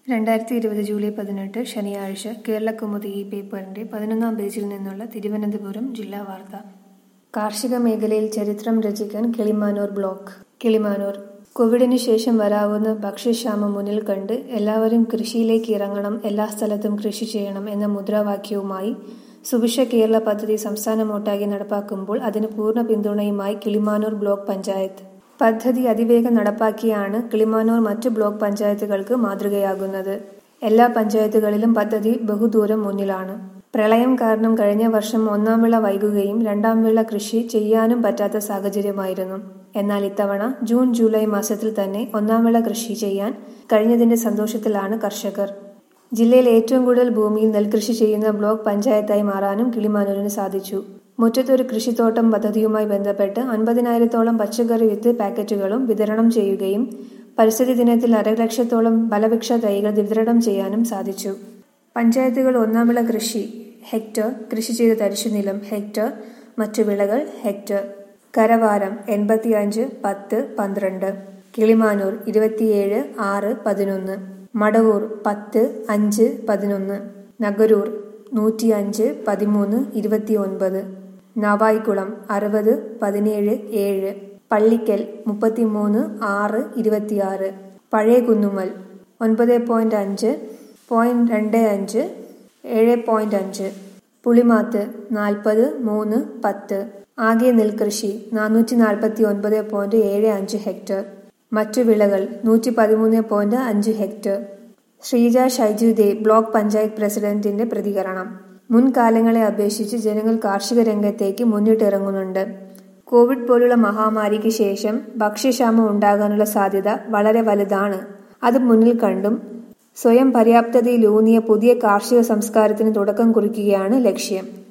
രണ്ടായിരത്തി ഇരുപത് ജൂലൈ പതിനെട്ട് ശനിയാഴ്ച കേരളകൗമുദി ഈ പേപ്പറിന്റെ പതിനൊന്നാം പേജിൽ നിന്നുള്ള തിരുവനന്തപുരം ജില്ലാ വാർത്ത കാർഷിക മേഖലയിൽ ചരിത്രം രചിക്കാൻ കിളിമാനൂർ ബ്ലോക്ക് കിളിമാനൂർ കോവിഡിന് ശേഷം വരാവുന്ന ഭക്ഷ്യക്ഷാമം മുന്നിൽ കണ്ട് എല്ലാവരും കൃഷിയിലേക്ക് ഇറങ്ങണം എല്ലാ സ്ഥലത്തും കൃഷി ചെയ്യണം എന്ന മുദ്രാവാക്യവുമായി സുഭിക്ഷ കേരള പദ്ധതി സംസ്ഥാനമൊട്ടാകെ നടപ്പാക്കുമ്പോൾ അതിന് പൂർണ്ണ പിന്തുണയുമായി കിളിമാനൂർ ബ്ലോക്ക് പഞ്ചായത്ത് പദ്ധതി അതിവേഗം നടപ്പാക്കിയാണ് കിളിമാനൂർ മറ്റു ബ്ലോക്ക് പഞ്ചായത്തുകൾക്ക് മാതൃകയാകുന്നത് എല്ലാ പഞ്ചായത്തുകളിലും പദ്ധതി ബഹുദൂരം മുന്നിലാണ് പ്രളയം കാരണം കഴിഞ്ഞ വർഷം ഒന്നാം വിള വൈകുകയും രണ്ടാം വിള കൃഷി ചെയ്യാനും പറ്റാത്ത സാഹചര്യമായിരുന്നു എന്നാൽ ഇത്തവണ ജൂൺ ജൂലൈ മാസത്തിൽ തന്നെ ഒന്നാം വിള കൃഷി ചെയ്യാൻ കഴിഞ്ഞതിന്റെ സന്തോഷത്തിലാണ് കർഷകർ ജില്ലയിൽ ഏറ്റവും കൂടുതൽ ഭൂമിയിൽ നെൽകൃഷി ചെയ്യുന്ന ബ്ലോക്ക് പഞ്ചായത്തായി മാറാനും കിളിമാനൂരിന് സാധിച്ചു മുറ്റത്തൊരു കൃഷിത്തോട്ടം പദ്ധതിയുമായി ബന്ധപ്പെട്ട് അൻപതിനായിരത്തോളം പച്ചക്കറി വിത്ത് പാക്കറ്റുകളും വിതരണം ചെയ്യുകയും പരിസ്ഥിതി ദിനത്തിൽ അരലക്ഷത്തോളം ഫലവൃക്ഷ തൈകൾ വിതരണം ചെയ്യാനും സാധിച്ചു പഞ്ചായത്തുകൾ ഒന്നാം വിള കൃഷി ഹെക്ടർ കൃഷി ചെയ്ത തരിശുനിലം ഹെക്ടർ മറ്റു വിളകൾ ഹെക്ടർ കരവാരം എൺപത്തിയഞ്ച് പത്ത് പന്ത്രണ്ട് കിളിമാനൂർ ഇരുപത്തിയേഴ് ആറ് പതിനൊന്ന് മടവൂർ പത്ത് അഞ്ച് പതിനൊന്ന് നഗരൂർ നൂറ്റിയഞ്ച് പതിമൂന്ന് ഇരുപത്തിയൊൻപത് നാവായിക്കുളം അറുപത് പതിനേഴ് ഏഴ് പള്ളിക്കൽ മുപ്പത്തിമൂന്ന് ആറ് ഇരുപത്തിയാറ് പഴയ കുന്നുമ്മൽ ഒൻപത് പോയിന്റ് അഞ്ച് പോയിന്റ് രണ്ട് അഞ്ച് ഏഴ് പോയിന്റ് അഞ്ച് പുളിമാത്ത് നാൽപ്പത് മൂന്ന് പത്ത് ആകെ നെൽകൃഷി നാനൂറ്റി നാൽപ്പത്തി ഒൻപത് പോയിന്റ് ഏഴ് അഞ്ച് ഹെക്ടർ മറ്റു വിളകൾ നൂറ്റി പതിമൂന്ന് പോയിന്റ് അഞ്ച് ഹെക്ടർ ശ്രീജ ഷൈജുദേ ബ്ലോക്ക് പഞ്ചായത്ത് പ്രസിഡന്റിന്റെ പ്രതികരണം മുൻകാലങ്ങളെ അപേക്ഷിച്ച് ജനങ്ങൾ കാർഷിക രംഗത്തേക്ക് മുന്നിട്ടിറങ്ങുന്നുണ്ട് കോവിഡ് പോലുള്ള മഹാമാരിക്ക് ശേഷം ഭക്ഷ്യക്ഷാമം ഉണ്ടാകാനുള്ള സാധ്യത വളരെ വലുതാണ് അത് മുന്നിൽ കണ്ടും സ്വയം പര്യാപ്തതയിലൂന്നിയ പുതിയ കാർഷിക സംസ്കാരത്തിന് തുടക്കം കുറിക്കുകയാണ് ലക്ഷ്യം